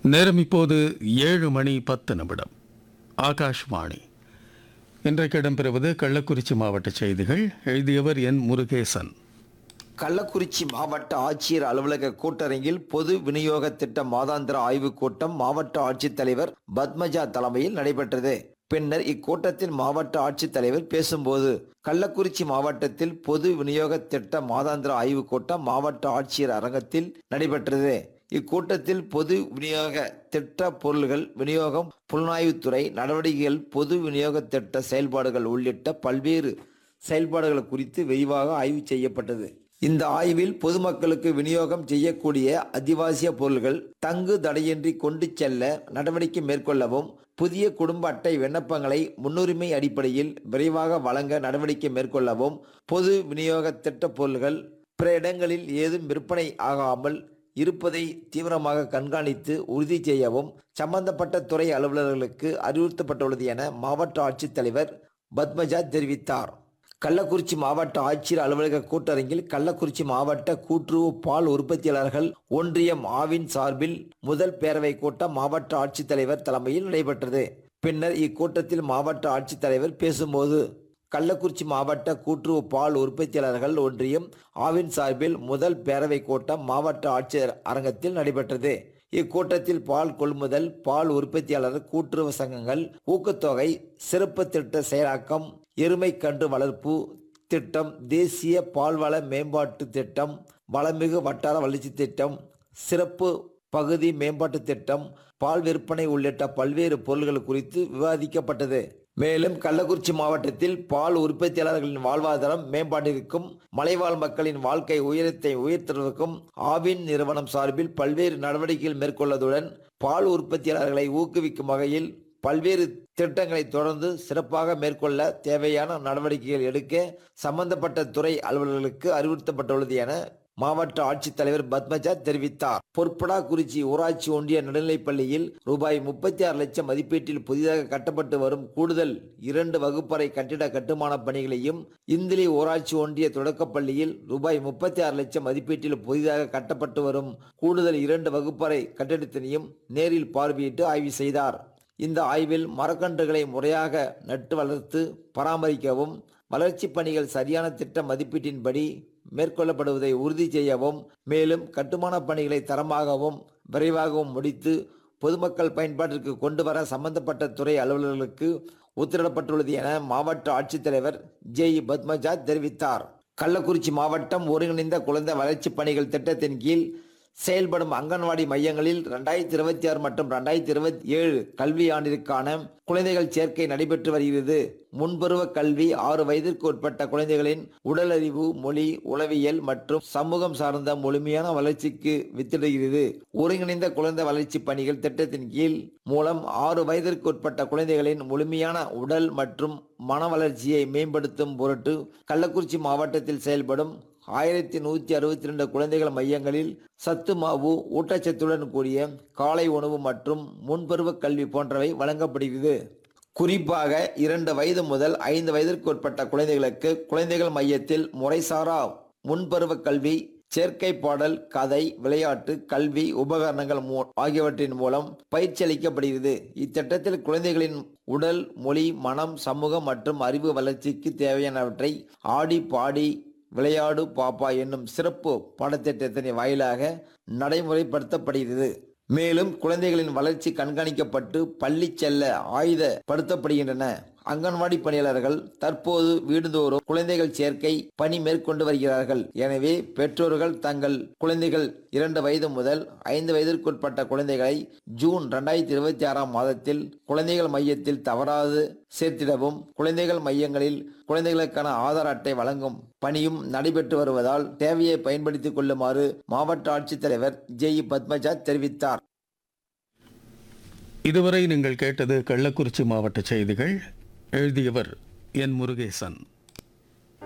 நேரம் இப்போது ஏழு மணி பத்து நிமிடம் ஆகாஷ்வாணி இன்றைக்கு இடம்பெறுவது கள்ளக்குறிச்சி மாவட்ட செய்திகள் எழுதியவர் என் முருகேசன் கள்ளக்குறிச்சி மாவட்ட ஆட்சியர் அலுவலக கூட்டரங்கில் பொது விநியோக திட்ட மாதாந்திர ஆய்வுக் கூட்டம் மாவட்ட ஆட்சித்தலைவர் பத்மஜா தலைமையில் நடைபெற்றது பின்னர் இக்கூட்டத்தில் மாவட்ட ஆட்சித்தலைவர் பேசும்போது கள்ளக்குறிச்சி மாவட்டத்தில் பொது விநியோக திட்ட மாதாந்திர ஆய்வுக் கூட்டம் மாவட்ட ஆட்சியர் அரங்கத்தில் நடைபெற்றது இக்கூட்டத்தில் பொது விநியோக திட்ட பொருள்கள் விநியோகம் புலனாய்வுத்துறை நடவடிக்கைகள் பொது விநியோக திட்ட செயல்பாடுகள் உள்ளிட்ட பல்வேறு செயல்பாடுகள் குறித்து விரிவாக ஆய்வு செய்யப்பட்டது இந்த ஆய்வில் பொதுமக்களுக்கு விநியோகம் செய்யக்கூடிய அத்தியாவசிய பொருள்கள் தங்கு தடையின்றி கொண்டு செல்ல நடவடிக்கை மேற்கொள்ளவும் புதிய குடும்ப அட்டை விண்ணப்பங்களை முன்னுரிமை அடிப்படையில் விரைவாக வழங்க நடவடிக்கை மேற்கொள்ளவும் பொது விநியோக திட்ட பொருள்கள் பிற இடங்களில் ஏதும் விற்பனை ஆகாமல் இருப்பதை தீவிரமாக கண்காணித்து உறுதி செய்யவும் சம்பந்தப்பட்ட துறை அலுவலர்களுக்கு அறிவுறுத்தப்பட்டுள்ளது என மாவட்ட ஆட்சித்தலைவர் பத்மஜா தெரிவித்தார் கள்ளக்குறிச்சி மாவட்ட ஆட்சியர் அலுவலக கூட்டரங்கில் கள்ளக்குறிச்சி மாவட்ட கூட்டுறவு பால் உற்பத்தியாளர்கள் ஒன்றியம் ஆவின் சார்பில் முதல் பேரவை கூட்டம் மாவட்ட ஆட்சித்தலைவர் தலைமையில் நடைபெற்றது பின்னர் இக்கூட்டத்தில் மாவட்ட ஆட்சித்தலைவர் பேசும்போது கள்ளக்குறிச்சி மாவட்ட கூட்டுறவு பால் உற்பத்தியாளர்கள் ஒன்றியம் ஆவின் சார்பில் முதல் பேரவை கூட்டம் மாவட்ட ஆட்சியர் அரங்கத்தில் நடைபெற்றது இக்கூட்டத்தில் பால் கொள்முதல் பால் உற்பத்தியாளர் கூட்டுறவு சங்கங்கள் ஊக்கத்தொகை சிறப்பு திட்ட செயலாக்கம் எருமை கன்று வளர்ப்பு திட்டம் தேசிய பால்வள மேம்பாட்டு திட்டம் வளமிகு வட்டார வளர்ச்சி திட்டம் சிறப்பு பகுதி மேம்பாட்டு திட்டம் பால் விற்பனை உள்ளிட்ட பல்வேறு பொருள்கள் குறித்து விவாதிக்கப்பட்டது மேலும் கள்ளக்குறிச்சி மாவட்டத்தில் பால் உற்பத்தியாளர்களின் வாழ்வாதாரம் மேம்பாட்டிற்கும் மலைவாழ் மக்களின் வாழ்க்கை உயரத்தை உயர்த்துவதற்கும் ஆவின் நிறுவனம் சார்பில் பல்வேறு நடவடிக்கைகள் மேற்கொள்வதுடன் பால் உற்பத்தியாளர்களை ஊக்குவிக்கும் வகையில் பல்வேறு திட்டங்களை தொடர்ந்து சிறப்பாக மேற்கொள்ள தேவையான நடவடிக்கைகள் எடுக்க சம்பந்தப்பட்ட துறை அலுவலர்களுக்கு அறிவுறுத்தப்பட்டுள்ளது என மாவட்ட ஆட்சித்தலைவர் பத்மஜா தெரிவித்தார் பொற்படா குறிச்சி ஊராட்சி ஒன்றிய நடுநிலைப்பள்ளியில் ரூபாய் முப்பத்தி ஆறு லட்சம் மதிப்பீட்டில் புதிதாக கட்டப்பட்டு வரும் கூடுதல் இரண்டு வகுப்பறை கட்டிட கட்டுமான பணிகளையும் இந்திலி ஊராட்சி ஒன்றிய தொடக்கப்பள்ளியில் ரூபாய் முப்பத்தி ஆறு லட்சம் மதிப்பீட்டில் புதிதாக கட்டப்பட்டு வரும் கூடுதல் இரண்டு வகுப்பறை கட்டிடத்தினையும் நேரில் பார்வையிட்டு ஆய்வு செய்தார் இந்த ஆய்வில் மரக்கன்றுகளை முறையாக நட்டு வளர்த்து பராமரிக்கவும் வளர்ச்சி பணிகள் சரியான திட்ட மதிப்பீட்டின்படி மேற்கொள்ளப்படுவதை உறுதி செய்யவும் மேலும் கட்டுமான பணிகளை தரமாகவும் விரைவாகவும் முடித்து பொதுமக்கள் பயன்பாட்டிற்கு கொண்டு வர சம்பந்தப்பட்ட துறை அலுவலர்களுக்கு உத்தரவிடப்பட்டுள்ளது என மாவட்ட ஆட்சித்தலைவர் ஜே இ பத்மஜா தெரிவித்தார் கள்ளக்குறிச்சி மாவட்டம் ஒருங்கிணைந்த குழந்தை வளர்ச்சி பணிகள் திட்டத்தின் கீழ் செயல்படும் அங்கன்வாடி மையங்களில் ரெண்டாயிரத்தி இருபத்தி ஆறு மற்றும் ரெண்டாயிரத்தி இருபத்தி ஏழு கல்வி ஆண்டிற்கான குழந்தைகள் சேர்க்கை நடைபெற்று வருகிறது முன்பருவ கல்வி ஆறு வயதிற்கு உட்பட்ட குழந்தைகளின் உடலறிவு மொழி உளவியல் மற்றும் சமூகம் சார்ந்த முழுமையான வளர்ச்சிக்கு வித்திடுகிறது ஒருங்கிணைந்த குழந்தை வளர்ச்சி பணிகள் திட்டத்தின் கீழ் மூலம் ஆறு வயதிற்கு உட்பட்ட குழந்தைகளின் முழுமையான உடல் மற்றும் மன வளர்ச்சியை மேம்படுத்தும் பொருட்டு கள்ளக்குறிச்சி மாவட்டத்தில் செயல்படும் ஆயிரத்தி நூற்றி அறுபத்தி ரெண்டு குழந்தைகள் மையங்களில் சத்து மாவு ஊட்டச்சத்துடன் கூடிய காலை உணவு மற்றும் முன்பருவ கல்வி போன்றவை வழங்கப்படுகிறது குறிப்பாக இரண்டு வயது முதல் ஐந்து வயதிற்கு உட்பட்ட குழந்தைகளுக்கு குழந்தைகள் மையத்தில் முறைசாரா முன்பருவ கல்வி சேர்க்கை பாடல் கதை விளையாட்டு கல்வி உபகரணங்கள் மூ- ஆகியவற்றின் மூலம் பயிற்சி அளிக்கப்படுகிறது இத்திட்டத்தில் குழந்தைகளின் உடல் மொழி மனம் சமூகம் மற்றும் அறிவு வளர்ச்சிக்கு தேவையானவற்றை ஆடி பாடி விளையாடு பாப்பா என்னும் சிறப்பு பாடத்திட்டத்தின் வாயிலாக நடைமுறைப்படுத்தப்படுகிறது மேலும் குழந்தைகளின் வளர்ச்சி கண்காணிக்கப்பட்டு பள்ளி செல்ல ஆயுதப்படுத்தப்படுகின்றன அங்கன்வாடி பணியாளர்கள் தற்போது வீடுதோறும் குழந்தைகள் சேர்க்கை பணி மேற்கொண்டு வருகிறார்கள் எனவே பெற்றோர்கள் தங்கள் குழந்தைகள் இரண்டு வயது முதல் ஐந்து வயதிற்குட்பட்ட குழந்தைகளை ஜூன் ரெண்டாயிரத்தி இருபத்தி ஆறாம் மாதத்தில் குழந்தைகள் மையத்தில் தவறாது சேர்த்திடவும் குழந்தைகள் மையங்களில் குழந்தைகளுக்கான ஆதார் அட்டை வழங்கும் பணியும் நடைபெற்று வருவதால் தேவையை பயன்படுத்திக் கொள்ளுமாறு மாவட்ட ஆட்சித்தலைவர் ஜே இ பத்மஜா தெரிவித்தார் இதுவரை நீங்கள் கேட்டது கள்ளக்குறிச்சி மாவட்ட செய்திகள் எழுதியவர் என் முருகேசன்